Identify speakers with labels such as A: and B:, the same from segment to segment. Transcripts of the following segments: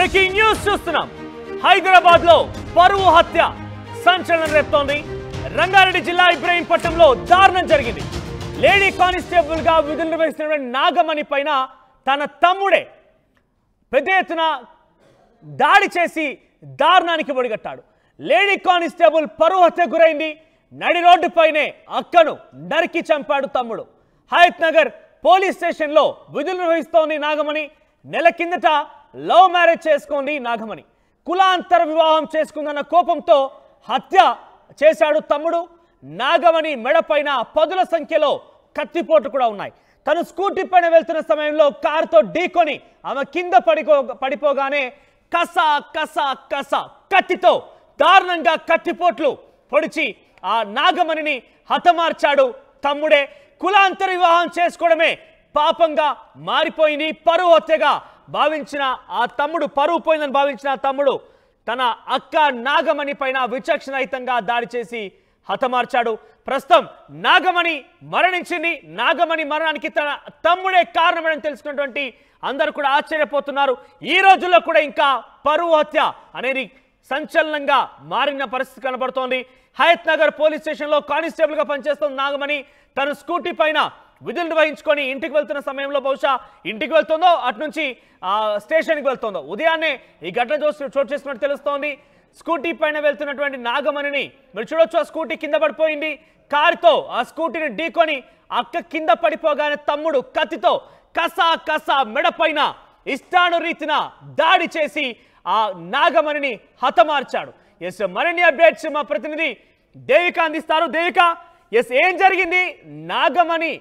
A: breaking news చూస్తున్నాం హైదరాబాద్ లో పరువు హత్య సంచలనం రేపుతోంది రంగారెడ్డి జిల్లా ఇబ్రహీంపట్నంలో దారుణం జరిగింది లేడీ కానిస్టేబుల్ గా విధులు నిర్వహిస్తున్నటువంటి నాగమణి పైన తన తమ్ముడే పెద్ద ఎత్తున దాడి చేసి దారుణానికి ఒడిగట్టాడు లేడీ కానిస్టేబుల్ పరువు హత్య గురైంది నడి రోడ్డుపైనే అక్కను నరికి చంపాడు తమ్ముడు హయత్ నగర్ పోలీస్ స్టేషన్లో విధులు నిర్వహిస్తోంది నాగమణి నెల కిందట లవ్ మ్యారేజ్ చేసుకుంది నాగమణి కులాంతర వివాహం చేసుకుందన్న కోపంతో హత్య చేశాడు తమ్ముడు నాగమణి మెడపైన పదుల సంఖ్యలో కత్తిపోట్లు కూడా ఉన్నాయి తను స్కూటీ పైన వెళ్తున్న సమయంలో కారుతో ఢీకొని ఆమె కింద పడిపో పడిపోగానే కస కస కస కత్తితో దారుణంగా కత్తిపోట్లు పొడిచి ఆ నాగమణిని హతమార్చాడు తమ్ముడే కులాంతర వివాహం చేసుకోవడమే పాపంగా మారిపోయింది పరువు హత్యగా భావించిన ఆ తమ్ముడు పరువు పోయిందని భావించిన ఆ తమ్ముడు తన అక్క నాగమణి పైన విచక్షణరహితంగా దాడి చేసి హతమార్చాడు ప్రస్తుతం నాగమణి మరణించింది నాగమణి మరణానికి తన తమ్ముడే కారణమని తెలుసుకున్నటువంటి అందరూ కూడా ఆశ్చర్యపోతున్నారు ఈ రోజుల్లో కూడా ఇంకా పరువు హత్య అనేది సంచలనంగా మారిన పరిస్థితి కనబడుతోంది హయత్ నగర్ పోలీస్ స్టేషన్లో కానిస్టేబుల్ గా పనిచేస్తున్న నాగమణి తన స్కూటీ పైన విధులు నిర్వహించుకొని ఇంటికి వెళ్తున్న సమయంలో బహుశా ఇంటికి వెళ్తుందో అటు నుంచి ఆ, స్టేషన్కి వెళ్తుందో ఉదయాన్నే ఈ ఘటన చూసి చోటు చేసుకున్నట్టు తెలుస్తోంది స్కూటీ పైన వెళ్తున్నటువంటి నాగమణిని మీరు చూడొచ్చు ఆ స్కూటీ కింద పడిపోయింది కారుతో ఆ స్కూటీని ఢీకొని అక్క కింద పడిపోగానే తమ్ముడు కత్తితో కస కస మెడపైన ఇష్టాను రీతిన దాడి చేసి ఆ నాగమణిని హతమార్చాడు ఎస్ మరిన్ని అప్డేట్స్ మా ప్రతినిధి దేవిక అందిస్తారు దేవిక ఎస్ ఏం జరిగింది నాగమణి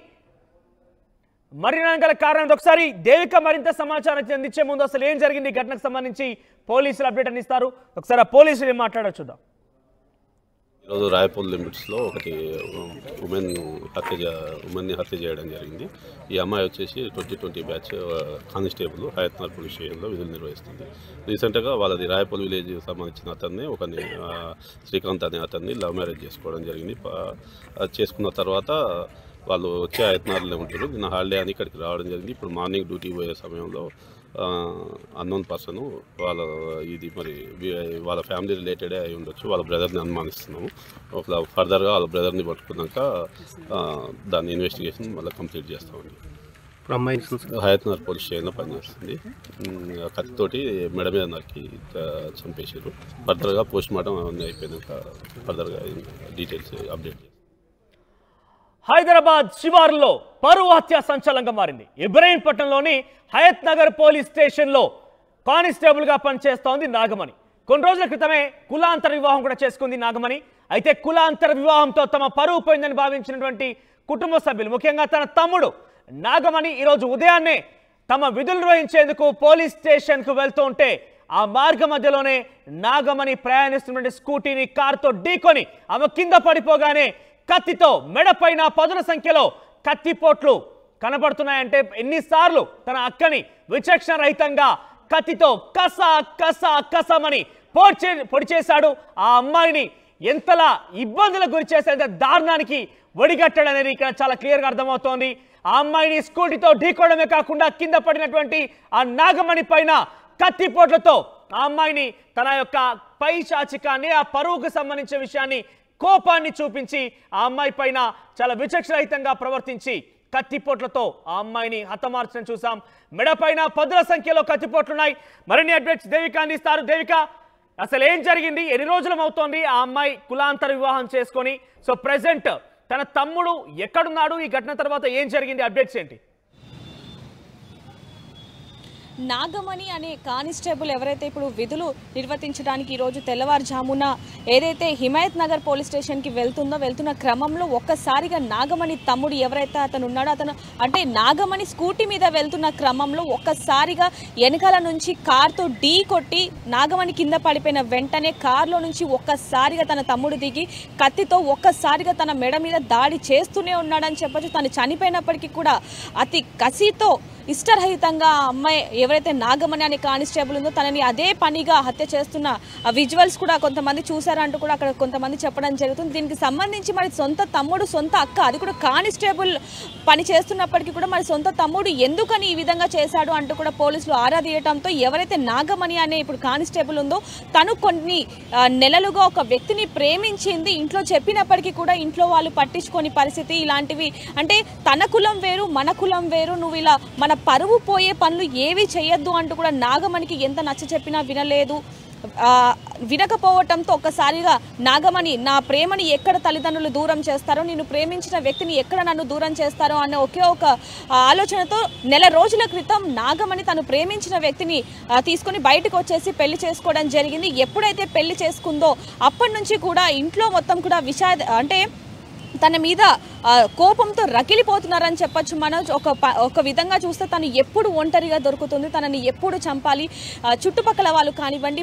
A: మరణం గల కారణం ఏంటో ఒకసారి దేవిక మరింత సమాచారం అందించే ముందు అసలు ఏం జరిగింది ఈ ఘటనకు సంబంధించి పోలీసులు అప్డేట్ అందిస్తారు ఒకసారి ఆ పోలీసులు ఏం మాట్లాడో చూద్దాం
B: ఈరోజు రాయపూర్ లిమిట్స్లో ఒకటి ఉమెన్ హత్య చే- ఉమెన్ని హత్య చేయడం జరిగింది ఈ అమ్మాయి వచ్చేసి ట్వంటీ ట్వంటీ బ్యాచ్ ఆ, కానిస్టేబుల్ హయత్నార్ పోలీస్ స్టేషన్లో విధులు నిర్వహిస్తుంది రీసెంట్గా వాళ్ళది రాయపూర్ విలేజ్ సంబంధించిన అతన్ని ఒకని ఆ, శ్రీకాంత్ అనే అతన్ని లవ్ మ్యారేజ్ చేసుకోవడం జరిగింది ప- అది చేసుకున్న తర్వాత వాళ్ళు వచ్చే ఆయత్నారులే ఉంటారు నిన్న హాలిడే అని ఇక్కడికి రావడం జరిగింది ఇప్పుడు మార్నింగ్ డ్యూటీ పోయే సమయంలో అన్నోన్ పర్సన్ వాళ్ళ ఇది మరి వి- వాళ్ళ ఫ్యామిలీ రిలేటెడే అయి ఉండొచ్చు వాళ్ళ బ్రదర్ని అనుమానిస్తున్నాము ఒక ఫర్దర్గా వాళ్ళ బ్రదర్ని పట్టుకున్నాక ఆ, దాన్ని ఇన్వెస్టిగేషన్ మళ్ళీ కంప్లీట్ చేస్తామండి
C: ఇప్పుడు అమ్మాయి చూసి
B: హయత్నగర్ పోలీస్ స్టేషన్లో పనిచేస్తుంది ఉమ్, ఆ కత్తితోటి మెడ మీద నరికి ఆ, చంపేసారు ఫర్దర్గా పోస్ట్ మార్టం అవన్నీ అయిపోయినాక ఫర్దర్గా డీటెయిల్స్ అప్డేట్ చేస్తాం
A: హైదరాబాద్ శివారులో పరువు హత్య సంచలనంగా మారింది ఇబ్రహీంపట్నంలోని హయత్ నగర్ పోలీస్ స్టేషన్లో కానిస్టేబుల్ గా పనిచేస్తోంది నాగమణి కొన్ని రోజుల క్రితమే కులాంతర వివాహం కూడా చేసుకుంది నాగమణి అయితే కులాంతర వివాహంతో తమ పరువు పోయిందని భావించినటువంటి కుటుంబ సభ్యులు ముఖ్యంగా తన తమ్ముడు నాగమణి ఈరోజు ఉదయాన్నే తమ విధులు నిర్వహించేందుకు పోలీస్ స్టేషన్కు వెళ్తూ ఉంటే ఆ మార్గ మధ్యలోనే నాగమణి ప్రయాణిస్తున్నటువంటి స్కూటీని కారుతో ఢీకొని ఆమె కింద పడిపోగానే కత్తితో మెడపైన పదుల సంఖ్యలో కత్తిపోట్లు కనబడుతున్నాయంటే ఎన్నిసార్లు తన అక్కని విచక్షణ రహితంగా కత్తితో కస కస కసమని పొడిచే పొడి చేశాడు ఆ అమ్మాయిని ఎంతలా ఇబ్బందులకు గురి చేసేంత దారుణానికి ఒడిగట్టాడు అనేది ఇక్కడ చాలా క్లియర్గా అర్థమవుతోంది ఆ అమ్మాయిని స్కూటీతో ఢీకోవడమే కాకుండా కింద పడినటువంటి ఆ నాగమణి పైన కత్తిపోట్లతో ఆ అమ్మాయిని తన యొక్క పై చాచికాన్ని ఆ పరువుకు సంబంధించిన విషయాన్ని కోపాన్ని చూపించి ఆ అమ్మాయి పైన చాలా విచక్షరహితంగా ప్రవర్తించి కత్తిపోట్లతో ఆ అమ్మాయిని హతమార్చడం చూసాం మెడపైన పదుల సంఖ్యలో కత్తిపోట్లున్నాయి మరిన్ని అప్డేట్స్ దేవిక అందిస్తారు దేవిక అసలు ఏం జరిగింది ఎన్ని రోజులం అవుతోంది ఆ అమ్మాయి కులాంతర వివాహం చేసుకొని సో ప్రెసెంట్ తన తమ్ముడు ఎక్కడున్నాడు ఈ ఘటన తర్వాత ఏం జరిగింది అప్డేట్స్ ఏంటి
D: నాగమణి అనే కానిస్టేబుల్ ఎవరైతే ఇప్పుడు విధులు నిర్వర్తించడానికి ఈరోజు తెల్లవారుజామున ఏదైతే హిమాయత్ నగర్ పోలీస్ స్టేషన్కి వెళ్తుందో వెళ్తున్న క్రమంలో ఒక్కసారిగా నాగమణి తమ్ముడు ఎవరైతే అతను ఉన్నాడో అతను అంటే నాగమణి స్కూటీ మీద వెళ్తున్న క్రమంలో ఒక్కసారిగా వెనకాల నుంచి కార్తో ఢీ కొట్టి నాగమణి కింద పడిపోయిన వెంటనే కారులో నుంచి ఒక్కసారిగా తన తమ్ముడు దిగి కత్తితో ఒక్కసారిగా తన మెడ మీద దాడి చేస్తూనే ఉన్నాడని చెప్పొచ్చు తను చనిపోయినప్పటికీ కూడా అతి కసితో ఇష్టరహితంగా ఆ అమ్మాయి ఎవరైతే నాగమణి అనే కానిస్టేబుల్ ఉందో తనని అదే పనిగా హత్య చేస్తున్న ఆ విజువల్స్ కూడా కొంతమంది చూసారంటూ కూడా అక్కడ కొంతమంది చెప్పడం జరుగుతుంది దీనికి సంబంధించి మరి సొంత తమ్ముడు సొంత అక్క అది కూడా కానిస్టేబుల్ పని చేస్తున్నప్పటికీ కూడా మరి సొంత తమ్ముడు ఎందుకని ఈ విధంగా చేశాడు అంటూ కూడా పోలీసులు ఆరా తీయటంతో ఎవరైతే నాగమణి అనే ఇప్పుడు కానిస్టేబుల్ ఉందో తను కొన్ని ఆ, నెలలుగా ఒక వ్యక్తిని ప్రేమించింది ఇంట్లో చెప్పినప్పటికీ కూడా ఇంట్లో వాళ్ళు పట్టించుకొని పరిస్థితి ఇలాంటివి అంటే తన కులం వేరు మన కులం వేరు నువ్వు ఇలా మన పరువు పోయే పనులు ఏవి చేయొద్దు అంటూ కూడా నాగమణికి ఎంత నచ్చ చెప్పినా వినలేదు ఆ, వినకపోవటంతో ఒక్కసారిగా నాగమణి నా ప్రేమని ఎక్కడ తల్లిదండ్రులు దూరం చేస్తారో నేను ప్రేమించిన వ్యక్తిని ఎక్కడ నన్ను దూరం చేస్తారో అనే ఒకే ఒక ఆ, ఆలోచనతో నెల రోజుల క్రితం నాగమణి తను ప్రేమించిన వ్యక్తిని ఆ, తీసుకొని బయటకు వచ్చేసి పెళ్లి చేసుకోవడం జరిగింది ఎప్పుడైతే పెళ్లి చేసుకుందో అప్పటి నుంచి కూడా ఇంట్లో మొత్తం కూడా విషాద అంటే తన మీద ఆ, కోపంతో రగిలిపోతున్నారని చెప్పొచ్చు మనోజ్ ఒక ప- ఒక విధంగా చూస్తే తను ఎప్పుడు ఒంటరిగా దొరుకుతుంది తనని ఎప్పుడు చంపాలి ఆ, చుట్టుపక్కల వాళ్ళు కానివ్వండి